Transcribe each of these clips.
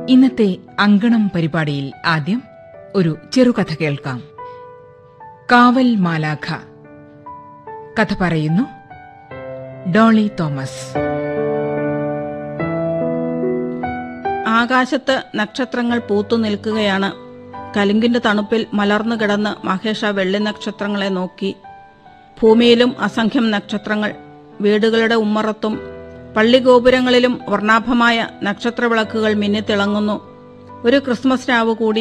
ഇന്നത്തെ അങ്കണം പരിപാടിയിൽ ആദ്യം ഒരു ചെറുകഥ കേൾക്കാം കാവൽ മാലാഖ കഥ പറയുന്നു ഡോളി തോമസ് ആകാശത്ത് നക്ഷത്രങ്ങൾ പൂത്തു നിൽക്കുകയാണ് കലുങ്കിന്റെ തണുപ്പിൽ മലർന്നു കിടന്ന് മഹേഷ വെള്ളി നക്ഷത്രങ്ങളെ നോക്കി ഭൂമിയിലും അസംഖ്യം നക്ഷത്രങ്ങൾ വീടുകളുടെ ഉമ്മറത്തും പള്ളിഗോപുരങ്ങളിലും വർണ്ണാഭമായ നക്ഷത്രവിളക്കുകൾ മിന്നിത്തിളങ്ങുന്നു ഒരു ക്രിസ്മസ് രാവ് കൂടി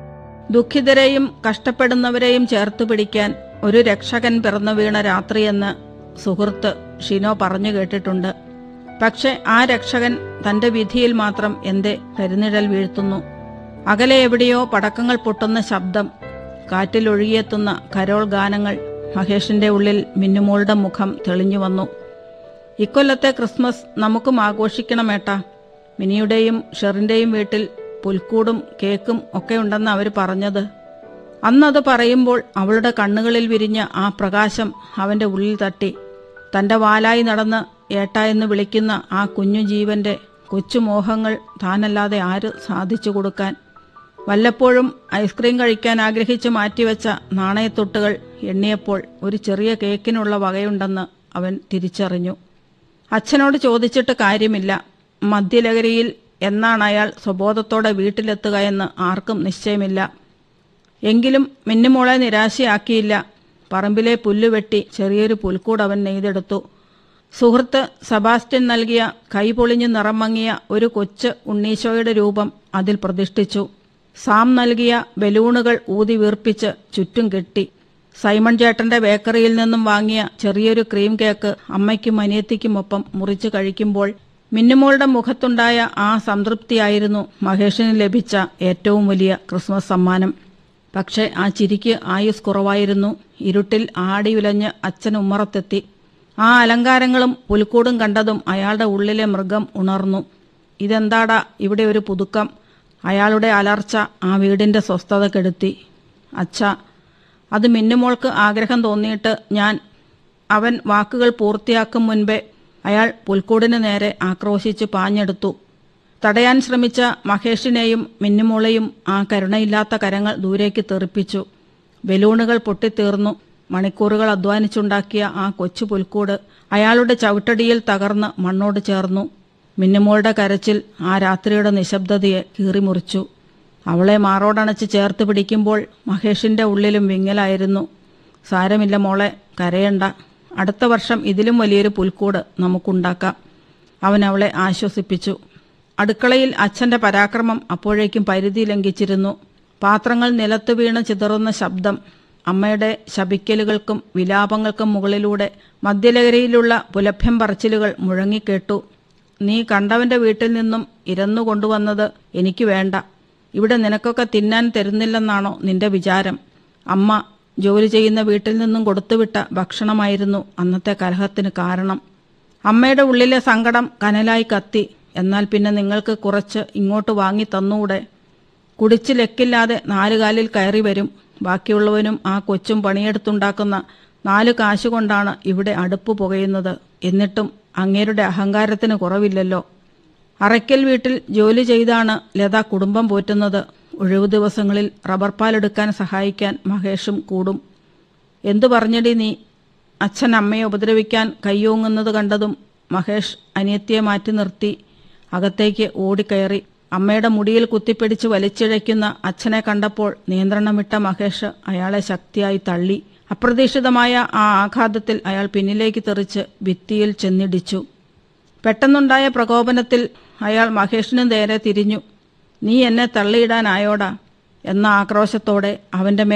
ദുഃഖിതരെയും കഷ്ടപ്പെടുന്നവരെയും ചേർത്ത് പിടിക്കാൻ ഒരു രക്ഷകൻ പിറന്നു വീണ രാത്രിയെന്ന് സുഹൃത്ത് ഷിനോ പറഞ്ഞു കേട്ടിട്ടുണ്ട് പക്ഷെ ആ രക്ഷകൻ തന്റെ വിധിയിൽ മാത്രം എന്റെ കരുനിഴൽ വീഴ്ത്തുന്നു അകലെ എവിടെയോ പടക്കങ്ങൾ പൊട്ടുന്ന ശബ്ദം കാറ്റിൽ ഒഴുകിയെത്തുന്ന കരോൾ ഗാനങ്ങൾ മഹേഷിന്റെ ഉള്ളിൽ മിന്നുമോളുടെ മുഖം തെളിഞ്ഞു വന്നു ഇക്കൊല്ലത്തെ ക്രിസ്മസ് നമുക്കും ആഘോഷിക്കണമേട്ടാ മിനിയുടെയും ഷെറിന്റെയും വീട്ടിൽ പുൽക്കൂടും കേക്കും ഒക്കെ ഉണ്ടെന്ന് അവർ പറഞ്ഞത് അന്നത് പറയുമ്പോൾ അവളുടെ കണ്ണുകളിൽ വിരിഞ്ഞ ആ പ്രകാശം അവന്റെ ഉള്ളിൽ തട്ടി തന്റെ വാലായി നടന്ന് ഏട്ട എന്ന് വിളിക്കുന്ന ആ കുഞ്ഞു ജീവന്റെ കൊച്ചുമോഹങ്ങൾ താനല്ലാതെ ആര് സാധിച്ചു കൊടുക്കാൻ വല്ലപ്പോഴും ഐസ്ക്രീം കഴിക്കാൻ ആഗ്രഹിച്ച് മാറ്റിവെച്ച നാണയത്തൊട്ടുകൾ എണ്ണിയപ്പോൾ ഒരു ചെറിയ കേക്കിനുള്ള വകയുണ്ടെന്ന് അവൻ തിരിച്ചറിഞ്ഞു അച്ഛനോട് ചോദിച്ചിട്ട് കാര്യമില്ല മദ്യലഹരിയിൽ എന്നാണ് അയാൾ സ്വബോധത്തോടെ വീട്ടിലെത്തുക എന്ന് ആർക്കും നിശ്ചയമില്ല എങ്കിലും മിന്നുമോളെ നിരാശയാക്കിയില്ല പറമ്പിലെ പുല്ലുവെട്ടി ചെറിയൊരു പുൽക്കൂട് അവൻ നെയ്തെടുത്തു സുഹൃത്ത് സെബാസ്റ്റ്യൻ നൽകിയ കൈപൊളിഞ്ഞു നിറം മങ്ങിയ ഒരു കൊച്ച് ഉണ്ണീശോയുടെ രൂപം അതിൽ പ്രതിഷ്ഠിച്ചു സാം നൽകിയ ബലൂണുകൾ ഊതി വീർപ്പിച്ച് ചുറ്റും കെട്ടി സൈമൺ ചേട്ടന്റെ ബേക്കറിയിൽ നിന്നും വാങ്ങിയ ചെറിയൊരു ക്രീം കേക്ക് അമ്മയ്ക്കും അനിയത്തിക്കുമൊപ്പം മുറിച്ചു കഴിക്കുമ്പോൾ മിന്നുമോളുടെ മുഖത്തുണ്ടായ ആ സംതൃപ്തിയായിരുന്നു മഹേഷിന് ലഭിച്ച ഏറ്റവും വലിയ ക്രിസ്മസ് സമ്മാനം പക്ഷെ ആ ചിരിക്ക് ആയുസ് കുറവായിരുന്നു ഇരുട്ടിൽ ആടിയുലഞ്ഞ് അച്ഛൻ ഉമ്മറത്തെത്തി ആ അലങ്കാരങ്ങളും പുൽക്കൂടും കണ്ടതും അയാളുടെ ഉള്ളിലെ മൃഗം ഉണർന്നു ഇതെന്താടാ ഇവിടെ ഒരു പുതുക്കം അയാളുടെ അലർച്ച ആ വീടിന്റെ സ്വസ്ഥത കെടുത്തി അച്ഛാ അത് മിന്നുമോൾക്ക് ആഗ്രഹം തോന്നിയിട്ട് ഞാൻ അവൻ വാക്കുകൾ പൂർത്തിയാക്കും മുൻപേ അയാൾ പുൽക്കൂടിന് നേരെ ആക്രോശിച്ച് പാഞ്ഞെടുത്തു തടയാൻ ശ്രമിച്ച മഹേഷിനെയും മിന്നുമോളെയും ആ കരുണയില്ലാത്ത കരങ്ങൾ ദൂരേക്ക് തെറിപ്പിച്ചു ബലൂണുകൾ പൊട്ടിത്തീർന്നു മണിക്കൂറുകൾ അധ്വാനിച്ചുണ്ടാക്കിയ ആ കൊച്ചു പുൽക്കൂട് അയാളുടെ ചവിട്ടടിയിൽ തകർന്ന് മണ്ണോട് ചേർന്നു മിന്നുമോളുടെ കരച്ചിൽ ആ രാത്രിയുടെ നിശബ്ദതയെ കീറിമുറിച്ചു അവളെ മാറോടണച്ച് ചേർത്ത് പിടിക്കുമ്പോൾ മഹേഷിന്റെ ഉള്ളിലും വിങ്ങലായിരുന്നു സാരമില്ല മോളെ കരയണ്ട അടുത്ത വർഷം ഇതിലും വലിയൊരു പുൽക്കൂട് നമുക്കുണ്ടാക്കാം അവൻ അവളെ ആശ്വസിപ്പിച്ചു അടുക്കളയിൽ അച്ഛന്റെ പരാക്രമം അപ്പോഴേക്കും പരിധി ലംഘിച്ചിരുന്നു പാത്രങ്ങൾ നിലത്ത് വീണ് ചിതറുന്ന ശബ്ദം അമ്മയുടെ ശപിക്കലുകൾക്കും വിലാപങ്ങൾക്കും മുകളിലൂടെ മദ്യലഹരിയിലുള്ള പുലഭ്യം പറച്ചിലുകൾ മുഴങ്ങിക്കേട്ടു നീ കണ്ടവന്റെ വീട്ടിൽ നിന്നും ഇരന്നു കൊണ്ടുവന്നത് എനിക്ക് വേണ്ട ഇവിടെ നിനക്കൊക്കെ തിന്നാൻ തരുന്നില്ലെന്നാണോ നിന്റെ വിചാരം അമ്മ ജോലി ചെയ്യുന്ന വീട്ടിൽ നിന്നും കൊടുത്തുവിട്ട ഭക്ഷണമായിരുന്നു അന്നത്തെ കലഹത്തിന് കാരണം അമ്മയുടെ ഉള്ളിലെ സങ്കടം കനലായി കത്തി എന്നാൽ പിന്നെ നിങ്ങൾക്ക് കുറച്ച് ഇങ്ങോട്ട് വാങ്ങി തന്നൂടെ കുടിച്ച് ലെക്കില്ലാതെ നാലുകാലിൽ കയറി വരും ബാക്കിയുള്ളവനും ആ കൊച്ചും പണിയെടുത്തുണ്ടാക്കുന്ന നാല് കാശുകൊണ്ടാണ് ഇവിടെ അടുപ്പ് പുകയുന്നത് എന്നിട്ടും അങ്ങേരുടെ അഹങ്കാരത്തിന് കുറവില്ലല്ലോ അറയ്ക്കൽ വീട്ടിൽ ജോലി ചെയ്താണ് ലത കുടുംബം പോറ്റുന്നത് ഒഴിവു ദിവസങ്ങളിൽ റബ്ബർ പാലെടുക്കാൻ സഹായിക്കാൻ മഹേഷും കൂടും എന്തു പറഞ്ഞടി നീ അച്ഛൻ അമ്മയെ ഉപദ്രവിക്കാൻ കയ്യോങ്ങുന്നത് കണ്ടതും മഹേഷ് അനിയത്തിയെ മാറ്റി നിർത്തി അകത്തേക്ക് ഓടിക്കയറി അമ്മയുടെ മുടിയിൽ കുത്തിപ്പിടിച്ച് വലിച്ചിഴയ്ക്കുന്ന അച്ഛനെ കണ്ടപ്പോൾ നിയന്ത്രണമിട്ട മഹേഷ് അയാളെ ശക്തിയായി തള്ളി അപ്രതീക്ഷിതമായ ആ ആഘാതത്തിൽ അയാൾ പിന്നിലേക്ക് തെറിച്ച് ഭിത്തിയിൽ ചെന്നിടിച്ചു പെട്ടെന്നുണ്ടായ പ്രകോപനത്തിൽ അയാൾ മഹേഷിന് നേരെ തിരിഞ്ഞു നീ എന്നെ തള്ളിയിടാനായോടാ എന്ന ആക്രോശത്തോടെ അവന്റെ